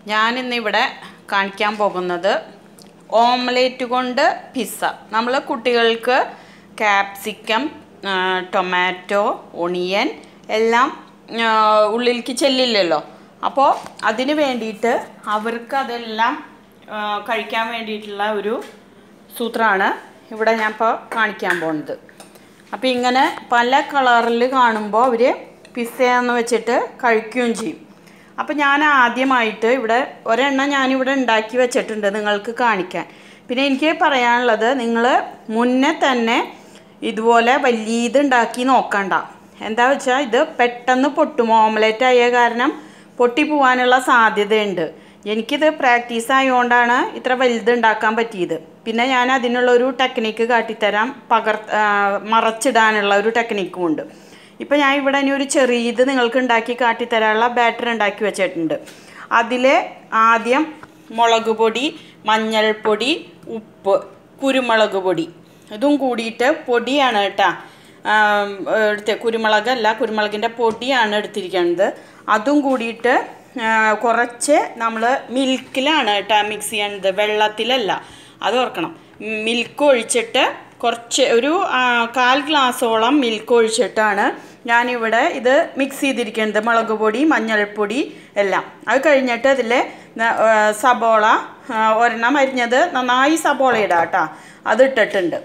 ഞാനിന്നിവിടെ കാണിക്കാൻ പോകുന്നത് ഓംലേറ്റ് കൊണ്ട് പിസ്സ നമ്മൾ കുട്ടികൾക്ക് ക്യാപ്സിക്കം ആ, ടൊമാറ്റോ ഒണിയൻ എല്ലാം ആ, ഉള്ളിലേക്ക് ചെല്ലില്ലല്ലോ അപ്പോൾ അതിന് വേണ്ടിയിട്ട് അവർക്ക് അതെല്ലാം ആ, കഴിക്കാൻ വേണ്ടിയിട്ടുള്ള ഒരു സൂത്രമാണ് ഇവിടെ ഞാൻ ഇപ്പോൾ കാണിക്കാൻ പോകുന്നത് അപ്പോൾ ഇങ്ങനെ പല കളറിൽ കാണുമ്പോൾ അവർ പിസ്സയെന്ന് വെച്ചിട്ട് കഴിക്കുകയും ചെയ്യും അപ്പോൾ ഞാൻ ആദ്യമായിട്ട് ഇവിടെ ഒരെണ്ണം ഞാനിവിടെ ഉണ്ടാക്കി വെച്ചിട്ടുണ്ട് നിങ്ങൾക്ക് കാണിക്കാൻ പിന്നെ എനിക്ക് പറയാനുള്ളത് നിങ്ങൾ മുന്നേ തന്നെ ഇതുപോലെ വലിയ ഇത് ഉണ്ടാക്കി നോക്കണ്ട എന്താ വെച്ചാൽ ഇത് പെട്ടെന്ന് പൊട്ടും ഓംലെറ്റ് ആയ കാരണം പൊട്ടിപ്പോവാനുള്ള സാധ്യതയുണ്ട് എനിക്കിത് പ്രാക്ടീസ് ആയതുകൊണ്ടാണ് ഇത്ര വലുത് ഉണ്ടാക്കാൻ പറ്റിയത് പിന്നെ ഞാൻ അതിനുള്ളൊരു ടെക്നിക്ക് കാട്ടിത്തരാം പകർ ആ, മറച്ചിടാനുള്ള ഒരു ടെക്നിക്കും ഉണ്ട് ഇപ്പം ഞാൻ ഇവിടെ ഇനി ഒരു ചെറിയത് നിങ്ങൾക്ക് ഉണ്ടാക്കി കാട്ടിത്തരാനുള്ള ബാറ്റർ ഉണ്ടാക്കി വെച്ചിട്ടുണ്ട് അതിൽ ആദ്യം മുളക് പൊടി മഞ്ഞൾപ്പൊടി ഉപ്പ് കുരുമുളക് പൊടി ഇതും കൂടിയിട്ട് പൊടിയാണ് കേട്ടോ ആം, എടുത്ത് കുരുമുളകല്ല കുരുമുളകിൻ്റെ പൊടിയാണ് എടുത്തിരിക്കുന്നത് അതും കൂടിയിട്ട് ആ, കുറച്ച് നമ്മൾ മിൽക്കിലാണ് കേട്ടോ മിക്സ് ചെയ്യണത് വെള്ളത്തിലല്ല അത് ഓർക്കണം മിൽക്ക് ഒഴിച്ചിട്ട് കുറച്ച് ഒരു ആ, കാൽ ഗ്ലാസോളം മിൽക്ക് ഒഴിച്ചിട്ടാണ് ഞാനിവിടെ ഇത് മിക്സ് ചെയ്തിരിക്കുന്നത് മുളക് പൊടി മഞ്ഞൾപ്പൊടി എല്ലാം അത് കഴിഞ്ഞിട്ട് അതിൽ സബോള ആ, ഒരെണ്ണം അരിഞ്ഞത് നന്നായി സബോള ഇടാം കേട്ടോ അത് ഇട്ടിട്ടുണ്ട്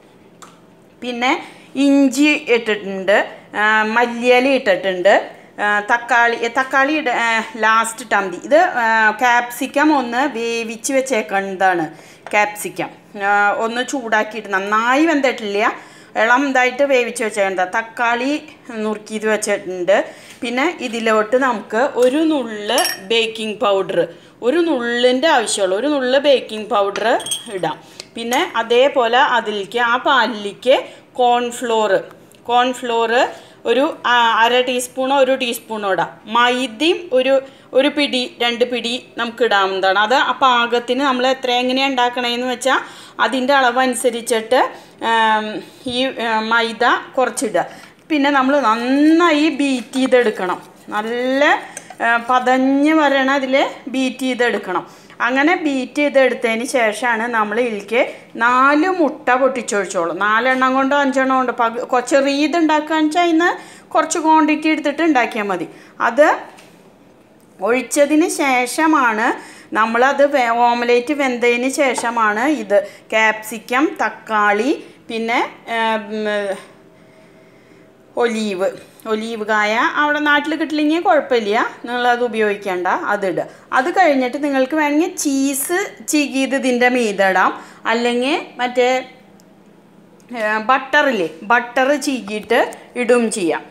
പിന്നെ ഇഞ്ചി ഇട്ടിട്ടുണ്ട് ആ, മല്ലിയില ഇട്ടിട്ടുണ്ട് ആ, തക്കാളി തക്കാളി ഇട ലാസ്റ്റ് ഇട്ടാൽ മതി ഇത് ക്യാപ്സിക്കം ഒന്ന് വേവിച്ച് വെച്ചേക്കുന്നതാണ് ക്യാപ്സിക്കം ആ, ഒന്ന് ചൂടാക്കിയിട്ട് നന്നായി വെന്തിട്ടില്ല ഇളം ഇതായിട്ട് വേവിച്ച് വെച്ചേക്കുന്നത് തക്കാളി നുറുക്കിയത് വെച്ചിട്ടുണ്ട് പിന്നെ ഇതിലോട്ട് നമുക്ക് ഒരു നുള്ള് ബേക്കിംഗ് പൗഡർ ഒരു നുള്ളിൻ്റെ ആവശ്യമുള്ളൂ ഒരു നുള്ള് ബേക്കിംഗ് പൗഡർ ഇടാം പിന്നെ അതേപോലെ അതിലേക്ക് ആ പാലിലേക്ക് കോൺഫ്ലോർ കോൺഫ്ലോർ ഒരു ആ, അര ടീസ്പൂണോ ഒരു ടീസ്പൂണോ ഇടാം മൈദയും ഒരു ഒരു പിടി രണ്ട് പിടി നമുക്ക് ഇടാവുന്നതാണ് അത് ആ പാകത്തിന് നമ്മൾ എത്ര എങ്ങനെയാണ് ഉണ്ടാക്കണേന്ന് വെച്ചാൽ അതിൻ്റെ അളവനുസരിച്ചിട്ട് ആം, ഈ ആ, മൈദ കുറച്ചിടുക പിന്നെ നമ്മൾ നന്നായി ബീറ്റ് ചെയ്തെടുക്കണം നല്ല ആ, പതഞ്ഞ് വരണ അതിൽ ബീറ്റ് ചെയ്തെടുക്കണം അങ്ങനെ ബീറ്റ് ചെയ്തെടുത്തതിന് ശേഷമാണ് നമ്മൾ ഇതിലേക്ക് നാല് മുട്ട പൊട്ടിച്ചൊഴിച്ചോളൂ നാലെണ്ണം കൊണ്ടോ അഞ്ചെണ്ണം കൊണ്ടോ പക കൊ- ചെറിയത് ഉണ്ടാക്കുകയെന്ന് വെച്ചാൽ ഇന്ന് കുറച്ച് ക്വാണ്ടിറ്റി എടുത്തിട്ട് ഉണ്ടാക്കിയാൽ മതി അത് ഒഴിച്ചതിന് ശേഷമാണ് നമ്മളത് വെ- ഓംലേറ്റ് വെന്തതിന് ശേഷമാണ് ഇത് ക്യാപ്സിക്കം തക്കാളി പിന്നെ ഉം, ഒലീവ് ഒലീവ് കായ അവിടെ നാട്ടിൽ കിട്ടില്ലെങ്കിൽ കുഴപ്പമില്ല നിങ്ങളത് ഉപയോഗിക്കേണ്ട അതിടുക അത് കഴിഞ്ഞിട്ട് നിങ്ങൾക്ക് വേണമെങ്കിൽ ചീസ് ചീകിയത് ഇതിൻ്റെ മീതിടാം അല്ലെങ്കിൽ മറ്റേ ബട്ടറില്ലേ ബട്ടർ ചീകിയിട്ട് ഇടും ചെയ്യാം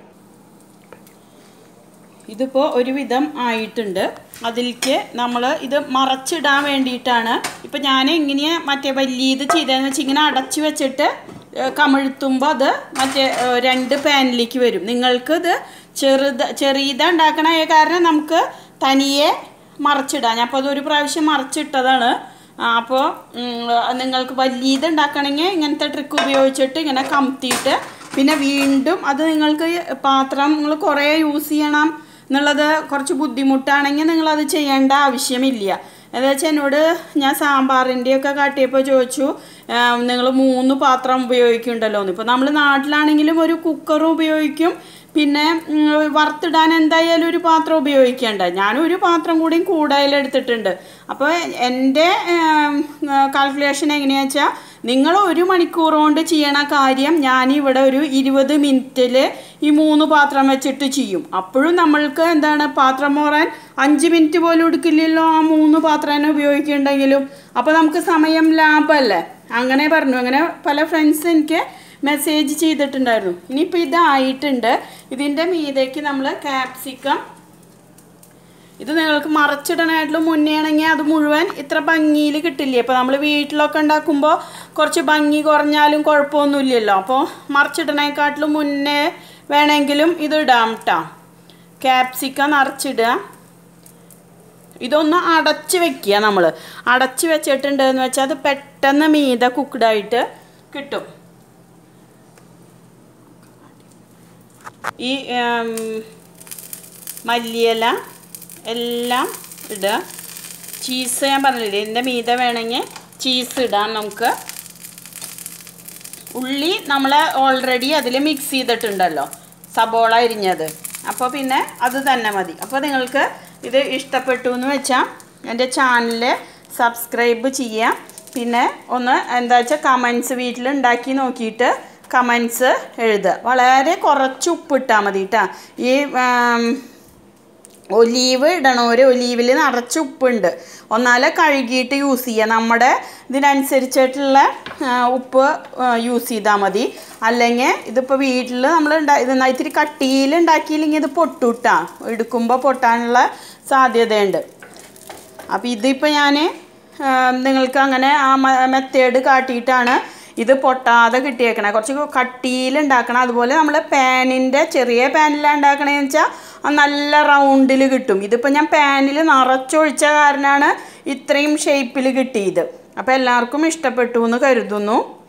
ഇതിപ്പോൾ ഒരുവിധം ആയിട്ടുണ്ട് അതിലേക്ക് നമ്മൾ ഇത് മറച്ചിടാൻ വേണ്ടിയിട്ടാണ് ഇപ്പം ഞാൻ എങ്ങനെയാണ് മറ്റേ വലിയ ഇത് ചെയ്തതെന്ന് വെച്ചാൽ ഇങ്ങനെ അടച്ചു വെച്ചിട്ട് ഏഹ്, കമിഴ്ത്തുമ്പോൾ അത് മറ്റേ ഏഹ്, രണ്ട് പാനിലേക്ക് വരും നിങ്ങൾക്ക് ഇത് ചെറുത് ചെറിയത് ഉണ്ടാക്കണ കാരണം നമുക്ക് തനിയെ മറച്ചിടാം ഞാൻ അപ്പോൾ അതൊരു പ്രാവശ്യം മറച്ചിട്ടതാണ് അപ്പോൾ നിങ്ങൾക്ക് വലിയത് ഉണ്ടാക്കണമെങ്കിൽ ഇങ്ങനത്തെ ട്രിക്ക് ഉപയോഗിച്ചിട്ട് ഇങ്ങനെ കമത്തിയിട്ട് പിന്നെ വീണ്ടും അത് നിങ്ങൾക്ക് പാത്രം നിങ്ങൾ കുറേ യൂസ് ചെയ്യണം എന്നുള്ളത് കുറച്ച് ബുദ്ധിമുട്ടാണെങ്കിൽ നിങ്ങളത് ചെയ്യേണ്ട ആവശ്യമില്ല എന്താ വെച്ചാൽ എന്നോട് ഞാൻ സാമ്പാറിൻ്റെയൊക്കെ കാട്ടിയപ്പോൾ ചോദിച്ചു നിങ്ങൾ മൂന്ന് പാത്രം ഉപയോഗിക്കുന്നുണ്ടല്ലോ എന്ന് ഇപ്പോൾ നമ്മൾ നാട്ടിലാണെങ്കിലും ഒരു കുക്കറും ഉപയോഗിക്കും പിന്നെ ഉം, വറുത്തിടാൻ എന്തായാലും ഒരു പാത്രം ഉപയോഗിക്കേണ്ട ഞാനൊരു പാത്രം കൂടിയും കൂടുതൽ എടുത്തിട്ടുണ്ട് അപ്പോൾ എൻ്റെ കാൽക്കുലേഷൻ എങ്ങനെയാണെന്ന് വെച്ചാൽ നിങ്ങൾ ഒരു മണിക്കൂർ കൊണ്ട് ചെയ്യണ കാര്യം ഞാനിവിടെ ഒരു ഇരുപത് മിനിറ്റിൽ ഈ മൂന്ന് പാത്രം വെച്ചിട്ട് ചെയ്യും അപ്പോഴും നമ്മൾക്ക് എന്താണ് പാത്രം മോറാൻ അഞ്ച് മിനിറ്റ് പോലും എടുക്കില്ലല്ലോ ആ മൂന്ന് പാത്രം തന്നെ ഉപയോഗിക്കുന്നുണ്ടെങ്കിലും അപ്പോൾ നമുക്ക് സമയം ലാഭമല്ലേ അങ്ങനെ പറഞ്ഞു അങ്ങനെ പല ഫ്രണ്ട്സ് എനിക്ക് മെസ്സേജ് ചെയ്തിട്ടുണ്ടായിരുന്നു ഇനിയിപ്പോൾ ഇതായിട്ടുണ്ട് ഇതിൻ്റെ മീതേക്ക് നമ്മൾ ക്യാപ്സിക്കം ഇത് നിങ്ങൾക്ക് മറച്ചിടാനായിട്ടുള്ള മുന്നേ ആണെങ്കിൽ അത് മുഴുവൻ ഇത്ര ഭംഗിയിൽ കിട്ടില്ലേ അപ്പോൾ നമ്മൾ വീട്ടിലൊക്കെ ഉണ്ടാക്കുമ്പോൾ കുറച്ച് ഭംഗി കുറഞ്ഞാലും കുഴപ്പമൊന്നുമില്ലല്ലോ അപ്പോൾ മറച്ചിടണേക്കാട്ടിലും മുന്നേ വേണമെങ്കിലും ഇത് ഇടാം കേട്ടോ ക്യാപ്സിക്കം നിറച്ചിടുക ഇതൊന്ന് അടച്ച് വെക്കുക നമ്മൾ അടച്ച് വെച്ചിട്ടുണ്ട് എന്ന് വെച്ചാൽ അത് പെട്ടെന്ന് മീത കുക്ക്ഡായിട്ട് കിട്ടും ഈ ഉം, മല്ലിയില എല്ലാം ഇടുക ചീസ് ഞാൻ പറഞ്ഞില്ലേ ഇതിൻ്റെ മീതെ വേണമെങ്കിൽ ചീസ് ഇടാം നമുക്ക് ഉള്ളി നമ്മൾ ഓൾറെഡി അതിൽ മിക്സ് ചെയ്തിട്ടുണ്ടല്ലോ സബോള അരിഞ്ഞത് അപ്പോൾ പിന്നെ അത് തന്നെ മതി അപ്പോൾ നിങ്ങൾക്ക് ഇത് ഇഷ്ടപ്പെട്ടു എന്ന് വെച്ചാൽ എൻ്റെ ചാനൽ സബ്സ്ക്രൈബ് ചെയ്യാം പിന്നെ ഒന്ന് എന്താ വെച്ചാൽ കമൻസ് വീട്ടിൽ ഉണ്ടാക്കി നോക്കിയിട്ട് കമൻസ് എഴുതുക വളരെ കുറച്ച് ഉപ്പിട്ടാൽ മതി കേട്ടോ ഈ ആം, ഒലീവ് ഇടണോര് ഒലീവിൽ നിറച്ച് ഉപ്പുണ്ട് ഒന്നാലെ കഴുകിയിട്ട് യൂസ് ചെയ്യുക നമ്മുടെ ഇതിനനുസരിച്ചിട്ടുള്ള ആ, ഉപ്പ് യൂസ് ചെയ്താൽ മതി അല്ലെങ്കിൽ ഇതിപ്പോൾ വീട്ടിൽ നമ്മൾ ഉണ്ടാ ഇത് ന- ഇത്തിരി കട്ടിയിൽ ഉണ്ടാക്കിയില്ലെങ്കിൽ ഇത് പൊട്ടുട്ടാ എടുക്കുമ്പോൾ പൊട്ടാനുള്ള സാധ്യതയുണ്ട് അപ്പോൾ ഇതിപ്പോൾ ഞാൻ നിങ്ങൾക്ക് അങ്ങനെ ആ മെത്തേഡ് കാട്ടിയിട്ടാണ് ഇത് പൊട്ടാതെ കിട്ടിയേക്കണേ കുറച്ച് കട്ടിയിൽ ഉണ്ടാക്കണം അതുപോലെ നമ്മൾ പാനിൻ്റെ ചെറിയ പാനിലാണ് ഉണ്ടാക്കണതെന്ന് വെച്ചാൽ അത് നല്ല റൗണ്ടിൽ കിട്ടും ഇതിപ്പോൾ ഞാൻ പാനിൽ നിറച്ചൊഴിച്ച കാരണമാണ് ഇത്രയും ഷേപ്പിൽ കിട്ടിയത് അപ്പോൾ എല്ലാവർക്കും ഇഷ്ടപ്പെട്ടു എന്ന് കരുതുന്നു